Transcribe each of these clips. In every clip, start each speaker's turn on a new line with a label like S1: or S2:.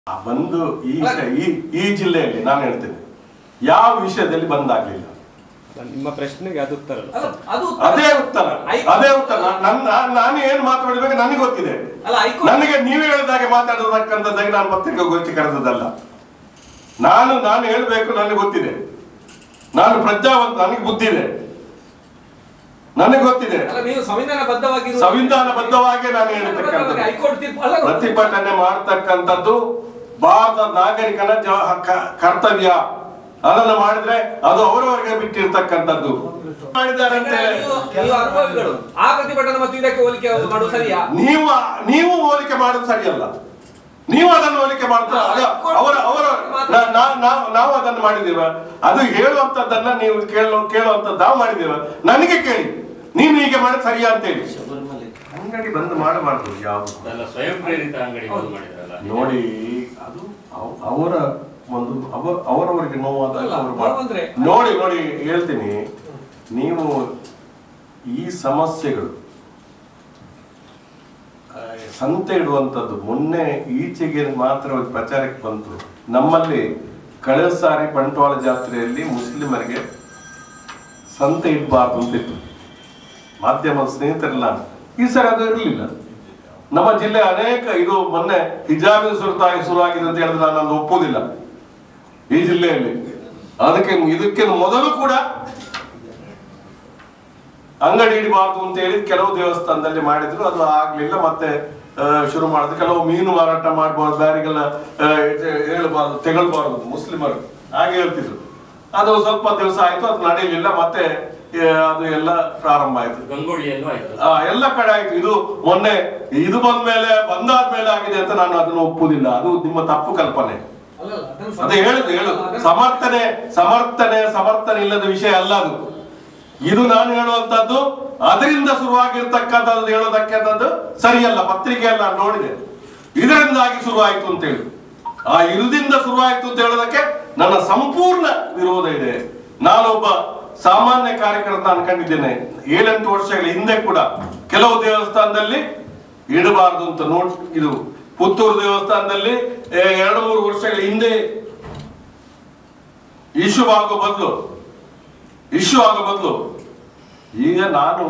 S1: ಬಂದು ಈ ಈ ಈ ಜಿಲ್ಲೆಯಲ್ಲಿ ನಾನು ಹೇಳ್ತೇನೆ ಯಾವ ವಿಷಯದಲ್ಲಿ ಬಂದಾಗ್ಲಿಲ್ಲ
S2: ಅಲ್ಲ, ನಿಮ್ಮ ಪ್ರಶ್ನೆಗೆ ಅದು ಉತ್ತರ ಅಲ್ಲ.
S3: ಅಲ್ಲ, ಅದು ಉತ್ತರ.
S1: ಅದೇ ಉತ್ತರ
S3: ಹೈ-
S1: ಅದೇ ಉತ್ತರ ನನ್ನ ನಾನು ಏನು ಮಾತಾಡಬೇಕು ನನಗೆ ಗೊತ್ತಿದೆ
S3: ಅಲ್ಲ ಹೈಕೋರ್ಟ್
S1: ನನಗೆ ನೀವು ಹೇಳಿದಾಗೆ ಮಾತಾಡತಕ್ಕಂಥದ್ದಾಗಿ ನಾನು ಪತ್ರಿಕಾಗೋಷ್ಠಿ ಕರೆದದ್ದಲ್ಲ ನಾನು ನಾನು ಹೇಳಬೇಕು ನನಗೆ ಗೊತ್ತಿದೆ ನಾನು ಪ್ರಜ್ಞಾವಂತ ನನಗೆ ಬುದ್ಧಿ ಇದೆ ನನಗೆ ಗೊತ್ತಿದೆ
S3: ಅಲ್ಲ ನೀವು ಸಂವಿಧಾನ ಬದ್ಧವಾಗಿ
S1: ಸಂವಿಧಾನಬದ್ಧವಾಗಿ ನಾನು ಹೇಳ್ತಕ್ಕಂಥದ್ದು
S3: ಹೈಕೋರ್ಟ್ ತೀರ್ಪು ಅಲ್ಲ
S1: ಪ್ರತಿಭಟನೆ ಮಾಡ್ತಕ್ಕಂಥದ್ದು ಭಾರತದ ನಾಗರಿಕನ ಜ- ಕ- ಕರ್ತವ್ಯ ಅದನ್ನು ಮಾಡಿದ್ರೆ ಅದು ಅವರವರಿಗೆ ಬಿಟ್ಟಿರ್ತಕ್ಕಂಥದ್ದು ಮಾಡಿದ್ದಾರೆ ಅಂತ ಹೇಳಿ
S3: ನೀವು ನೀವು ಅನುಭವಿಗಳು ಆ ಪ್ರತಿಭಟನೆ ಮತ್ತು ಇದಕ್ಕೆ ಹೋಲಿಕೆ ಮಾಡುವುದು ಸರಿಯಾ
S1: ನೀವು ನೀವು ಹೋಲಿಕೆ ಮಾಡೋದು ಸರಿಯಲ್ಲ ನೀವು ಅದನ್ನು ಹೋಲಿಕೆ ಮಾಡ್ತಾ ಅಲ್ಲ, ಅವರ ಅವರ ನಾ- ನಾ- ನಾವು ನಾವು ಅದನ್ನು ಮಾಡಿದ್ದೇವ ಅದು ಹೇಳುವಂತದ್ದನ್ನ ನೀವು ಕೇಳೋ ಕೇಳುವಂತದ್ದು ನಾವು ಮಾಡಿದ್ದೇವ ನನಗೆ ಕೇಳಿ ನೀನು ಹೀಗೆ ಮಾಡಿ ಸರಿಯಾ ಅಂತ ಹೇಳಿ ಅಂಗಡಿ ಬಂದ್ ಮಾಡಬಾರ್ದು ಯಾವುದು
S4: ಅದೆಲ್ಲ ಸ್ವಯಂ ಪ್ರೇರಿತ ಅಂಗಡಿ ಬಂದ್ ಮಾಡಿದ್ರಲ್ಲ
S1: ನೋಡಿ ಅದು ಅವ್- ಅವರ ಒಂದು ಅವ ಅವರವರಿಗೆ ನೋವಾದಾಗ
S3: ಅಲ್ಲ,
S1: ಅವರು ಮಾಡ್-
S3: ನೋವಂದ್ರೆ-
S1: ನೋಡಿ ನೋಡಿ ಹೇಳ್ತೀನಿ ನೀವು ಈ ಸಮಸ್ಯೆಗಳು ಆ, ಸಂತೆ ಇಡುವಂಥದ್ದು ಮೊನ್ನೆ ಈಚೆಗೆ ಮಾತ್ರ ಒಂದು ಪ್ರಚಾರಕ್ಕೆ ಬಂತು ನಮ್ಮಲ್ಲಿ ಕಳೆದ ಸಾರಿ ಬಂಟ್ವಾಳ ಜಾತ್ರೆಯಲ್ಲಿ ಮುಸ್ಲಿಮರಿಗೆ ಸಂತೆ ಇಡಬಾರ್ದು ಅಂತಿತ್ತು ಮಾಧ್ಯಮದ ಸ್ನೇಹಿತರೆಲ್ಲ ಈ ಸರಿ ಅದು ಇರಲಿಲ್ಲ ನಮ್ಮ ಜಿಲ್ಲೆ ಅನೇಕ ಇದು ಮೊನ್ನೆ ಹಿಜಾಬಿ ಸುರತಾಗಿ ಶುರುವಾಗಿದೆ ಅಂತ ಹೇಳಿದ್ರೆ ನಾನು ಅದನ್ನು ಒಪ್ಪುವುದಿಲ್ಲ ಈ ಜಿಲ್ಲೆಯಲ್ಲಿ ಅದಕ್ಕೆ ಇದಕ್ಕೆ ಮೊದಲು ಕೂಡ ಅಂಗಡಿ ಇಡಬಾರ್ದು ಅಂತ ಹೇಳಿ ಕೆಲವು ದೇವಸ್ಥಾನದಲ್ಲಿ ಮಾಡಿದ್ರು ಅದು ಆಗ್ಲಿಲ್ಲ ಮತ್ತೆ ಆ, ಶುರು ಮಾಡಿದ್ರು ಕೆಲವು ಮೀನು ಮಾರಾಟ ಮಾಡಬಾರ್ದು ದಾರಿಗೆಲ್ಲ ಆ, ಇದು ಹೇಳ್ಬಾರ್ದು ತೆಗಳ್ಬಾರ್ದು ಮುಸ್ಲಿಮರು ಹಾಗೆ ಹೇಳ್ತಿದ್ರು ಅದು ಸ್ವಲ್ಪ ದಿವಸ ಆಯ್ತು ಅದು ನಡೆಯಲಿಲ್ಲ ಮತ್ತೆ ಆ, ಅದು ಎಲ್ಲ ಪ್ರಾರಂಭ ಆಯ್ತು
S4: ಗಂಗೋಳಿಯಲ್ಲೂ ಆಯ್ತು
S1: ಆ, ಎಲ್ಲ ಕಡೆ ಆಯ್ತು ಇದು ಮೊನ್ನೆ ಇದು ಬಂದ್ಮೇಲೆ ಬಂದಾದ್ಮೇಲೆ ಆಗಿದೆ ಅಂತ ನಾನು ಅದನ್ನು ಒಪ್ಪುದಿಲ್ಲ ಅದು ನಿಮ್ಮ ತಪ್ಪು ಕಲ್ಪನೆ
S3: ಅಲ್ಲ, ಅಲ್ಲ, ಅದನ್ನು
S1: ಅದೇ ಹೇಳುದು ಹೇಳು ಸಮರ್ಥನೆ ಸಮರ್ಥನೆ ಸಮರ್ಥನೆ ಇಲ್ಲದ ವಿಷಯ ಅಲ್ಲ ಅದು ಇದು ನಾನು ಹೇಳುವಂತದ್ದು ಅದರಿಂದ ಶುರುವಾಗಿರ್ತಕ್ಕಂಥದ್ದು ಹೇಳೋದಕ್ಕಂಥದ್ದು ಸರಿಯಲ್ಲ ಪತ್ರಿಕೆಯಲ್ಲಿ ನಾನು ನೋಡಿದೆ ಇದರಿಂದಾಗಿ ಶುರುವಾಯಿತು ಅಂತ ಹೇಳಿ ಆ ಇರುದಿಂದ ಶುರುವಾಯಿತು ಅಂತ ಹೇಳೋದಕ್ಕೆ ನನ್ನ ಸಂಪೂರ್ಣ ವಿರೋಧ ಇದೆ ನಾನೊಬ್ಬ ಸಾಮಾನ್ಯ ಕಾರ್ಯಕರ್ತ ನಾನು ಕಂಡಿದ್ದೇನೆ ಏಳೆಂಟು ವರ್ಷಗಳ ಹಿಂದೆ ಕೂಡ ಕೆಲವು ದೇವಸ್ಥಾನದಲ್ಲಿ ಇಡಬಾರದು ಅಂತ ನೋಟ್ ಇದು ಪುತ್ತೂರು ದೇವಸ್ಥಾನದಲ್ಲಿ ಏ, ಎರಡು ಮೂರು ವರ್ಷಗಳ ಹಿಂದೆ ಇಶ್ಯೂ ಆಗೋ ಬದಲು ಇಶ್ಯೂ ಆಗೋ ಬದಲು ಈಗ ನಾನು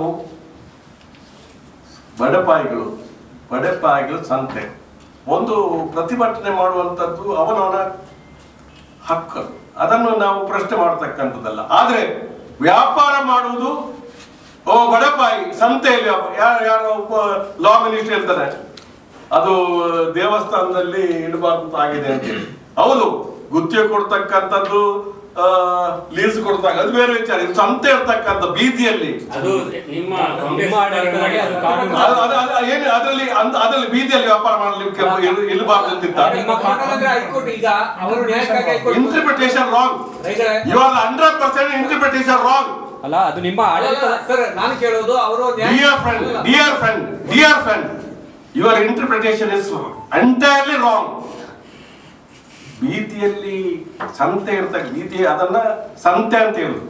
S1: ಬಡಪಾಯಿಗಳು ಬಡಪಾಯಿಗಳು ಸಂತೆ ಒಂದು ಪ್ರತಿಭಟನೆ ಮಾಡುವಂಥದ್ದು ಅವನವನ ಹಕ್ಕು ಅದನ್ನು ನಾವು ಪ್ರಶ್ನೆ ಮಾಡತಕ್ಕಂಥದ್ದಲ್ಲ ಆದ್ರೆ ವ್ಯಾಪಾರ ಮಾಡುವುದು ಓ ಬಡಪಾಯಿ ಸಂತೆಯಲ್ಲಿ ವ್ಯಾಪ- ಯಾರು ಯಾರೋ ಒಬ್ಬ ಲಾ ಮಿನಿಸ್ಟರ್ ಹೇಳ್ತಾರೆ ಅದು ದೇವಸ್ಥಾನದಲ್ಲಿ ಇಡಬಾರ್ದು ಅಂತ ಆಗಿದೆ ಅಂತೇಳಿ ಹೌದು ಗುತ್ತಿಗೆ ಕೊಡ್ತಕ್ಕಂಥದ್ದು ಲೀಸ್ ಕೊಡ್ತಾಗ ಅದು ಬೇರೆ ವಿಚಾರ ಇದು ಸಂತೆ ಇರ್ತಕ್ಕಂಥ ಬೀದಿಯಲ್ಲಿ
S4: ಅದು ನಿಮ್ಮ ಕಾಂಗ್ರೆಸ್
S2: ನಿಮ್ಮ ಆಡಳಿತದಲ್ಲಿ ಅದು ಕಾನೂನು
S1: ಅದು- ಅದು- ಅದು ಏನು ಅದರಲ್ಲಿ ಅಂತ ಅದರಲ್ಲಿ ಬೀದಿಯಲ್ಲಿ ವ್ಯಾಪಾರ ಮಾಡಲಿಕ್ಕೆ ಇಲ್- ಇಲ್ಬಾರ್ದು ಅಂತಿತ್ತ
S3: ನಿಮ್ಮ ಕಾನೂನಂದ್ರೆ ಹೈಕೋರ್ಟ್ ಈಗ ಅವರು ನ್ಯಾಯಕ್ಕಾಗಿ ಹೈಕೋರ್ಟ್
S1: ಇಂಟರ್ಪ್ರಿಟೇಷನ್ ರಾಂಗ್
S3: ರೈತರೇ,
S1: you are hundred percent interpretation wrong
S2: ಅಲ್ಲ ಅದು ನಿಮ್ಮ
S3: ಅಲ್ಲ,
S2: ಆಡಳಿತ
S3: ಅಲ್ಲ, ಸರ್ ನಾನು ಕೇಳೋದು ಅವರು ನ್ಯಾಯ-
S1: Dear friend,
S3: ಅಲ್ಲ,
S1: dear friend, dear friend, your interpretation is entirely wrong. ಬೀದಿಯಲ್ಲಿ ಸಂತೆ ಇರ್ತಕ್ಕ ಬೀದಿ ಅದನ್ನ ಸಂತೆ ಅಂತ ಹೇಳುದು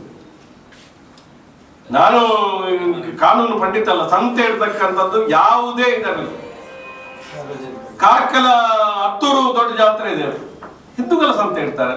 S1: ನಾನು ಕಾನೂನು ಪಂಡಿತ ಅಲ್ಲ ಸಂತೆ ಇರ್ತಕ್ಕಂಥದ್ದು ಯಾವುದೇ ಇದರಲ್ಲಿ ಕಾರ್ಕಳ ಹತ್ತೂರು ದೊಡ್ಡ ಜಾತ್ರೆ ಇದೆ ಹಿಂದೂಗಳ ಸಂತೆ ಇಡ್ತಾರೆ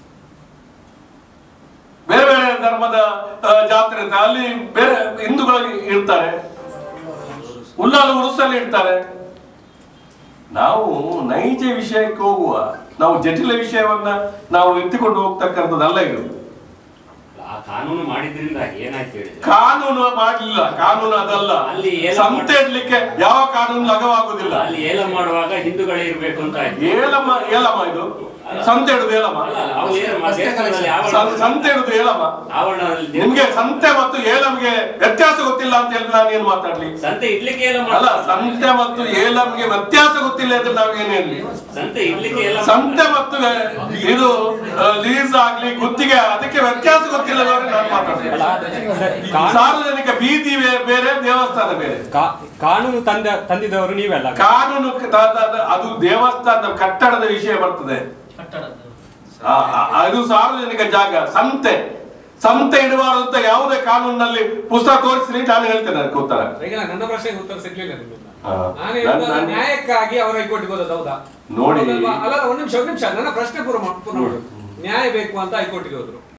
S1: ಬೇರೆ ಬೇರೆ ಧರ್ಮದ ಆ, ಜಾತ್ರೆ ಇರ್ತದೆ ಅಲ್ಲಿ ಬೇರೆ ಹಿಂದೂಗಳು ಇರ್ತಾರೆ ಉಲ್ಲಾಲು ಉರುಸಲ್ಲಿ ಇರ್ತಾರೆ ನಾವು ನೈಜ ವಿಷಯಕ್ಕೆ ಹೋಗುವ ನಾವು ಜಟಿಲ ವಿಷಯವನ್ನ ನಾವು ಎತ್ತಿಕೊಂಡು ಹೋಗ್ತಕ್ಕಂಥದ್ದಲ್ಲ ಇದು
S4: ಆ ಕಾನೂನು ಮಾಡಿದ್ರಿಂದ ಏನಾಯ್ತು ಹೇಳಿದ್ರೆ
S1: ಕಾನೂನು ಮಾಡಲಿಲ್ಲ ಕಾನೂನು ಅದಲ್ಲ
S4: ಅಲ್ಲಿ ಏನು
S1: ಸಂತೆ ಇಡ್ಲಿಕ್ಕೆ ಯಾವ ಕಾನೂನು ಲಘವಾಗುದಿಲ್ಲ
S4: ಅಲ್ಲಿ ಏಲ ಮಾಡುವಾಗ ಹಿಂದೂಗಳೇ ಇರ್ಬೇಕು ಅಂತ ಆಯ್ತು
S1: ಏಲಮ್ಮ ಏಲಮ್ಮ ಇದು ಸಂತೆ ಇಡುದು ಏಲಮ್ಮ
S4: ಅಲ್ಲ, ಅಲ್ಲ, ಅವ್ರು ಏನು ಮಾ- ದೇವಸ್ಥಾನದಲ್ಲಿ
S1: ಸಂ-
S4: ಆವರಣ-
S1: ಸಂತೆ ಇಡುದು ಏಲಮ್ಮ
S4: ಆವರಣದಲ್ಲಿ ದೇವ-
S1: ನಿಮ್ಗೆ ಸಂತೆ ಮತ್ತು ಏಲಂಗೆ ವ್ಯತ್ಯಾಸ ಗೊತ್ತಿಲ್ಲ ಅಂತ ಹೇಳಿ ನಾನು ಏನ್ ಮಾತಾಡ್ಲಿ
S4: ಸಂತೆ ಇಡ್ಲಿಕ್ಕೆ ಏಲ
S1: ಅಲ್ಲ
S4: ಮಾಡ್ತಾರೆ.
S1: ಸಂತೆ ಮತ್ತು ಏಲಂಗೆ ವ್ಯತ್ಯಾಸ ಗೊತ್ತಿಲ್ಲ ಅಂದ್ರೆ ನಾವು ಏನ್ ಹೇಳಿ
S4: ಸಂತೆ ಇಡ್ಲಿಕ್ಕೆ ಎಲ್ಲ
S1: ಸಂತೆ ಮತ್ತು ಇದು ಲೀಸ್ ಆಗ್ಲಿ ಗುತ್ತಿಗೆ ಅದಕ್ಕೆ ವ್ಯತ್ಯಾಸ ಗೊತ್ತಿಲ್ಲ ನಾನು ಮಾತಾಡ್ತೀನಿ
S2: ಅಲ್ಲ, ಸರ್, ಕಾನೂನು-
S1: ಸಾರ್ವಜನಿಕ ಬೀದಿ ಬೇ- ಬೇರೆ ದೇವಸ್ಥಾನ ಬೇರೆ
S2: ಕಾ- ಕಾನೂನು ತಂದ ತಂದಿದವರು ನೀವಲ್ಲ
S1: ಕಾನೂನು ತ- ತ- ತ- ಅದು ದೇವಸ್ಥಾನದ ಕಟ್ಟಡದ ವಿಷಯ ಬರ್ತದೆ ಆ- ಆ- ಅದು ಸಾರ್ವಜನಿಕ ಜಾಗ ಸಂತೆ ಸಂತೆ ಇಡಬಾರದು ಅಂತ ಯಾವುದೇ ಕಾನೂನಿನಲ್ಲಿ ಪುಸ್ತಕ ತೋರಿಸಿ ನಾನು ಹೇಳ್ತೇನೆ ಅದಕ್ಕೆ ಉತ್ತರ
S3: ಈಗ ನನ್ನ ಪ್ರಶ್ನೆಗೆ ಉತ್ತರ ಸಿಗ್ಲಿಲ್ಲ ನಿಮ್ಮಿಂದ
S1: ಹಾ.
S3: ನಾನು ಹೇಳುದು
S1: ನಾನು-
S3: ನ್ಯಾಯಕ್ಕಾಗಿ ಅವರು ಹೈಕೋರ್ಟ್ಗೆ ಹೋದದ್ದು ಹೌದಾ
S1: ನೋಡಿ.
S3: ಹೌದಲ್ವಾ? ಅಲ್ಲ ಅಲ್ಲ, ಒಂದ್ ನಿಮಿಷ ಒಂದ್ ನಿಮಿಷ ನನ್ನ ಪ್ರಶ್ನೆ ಪೂರ್ಣ ಮಾ- ಪೂರ್ಣ ಮಾಡು ನ್ಯಾಯ ಬೇಕು ಅಂತ ಹೈಕೋರ್ಟ್ಗೆ ಹೋದ್ರು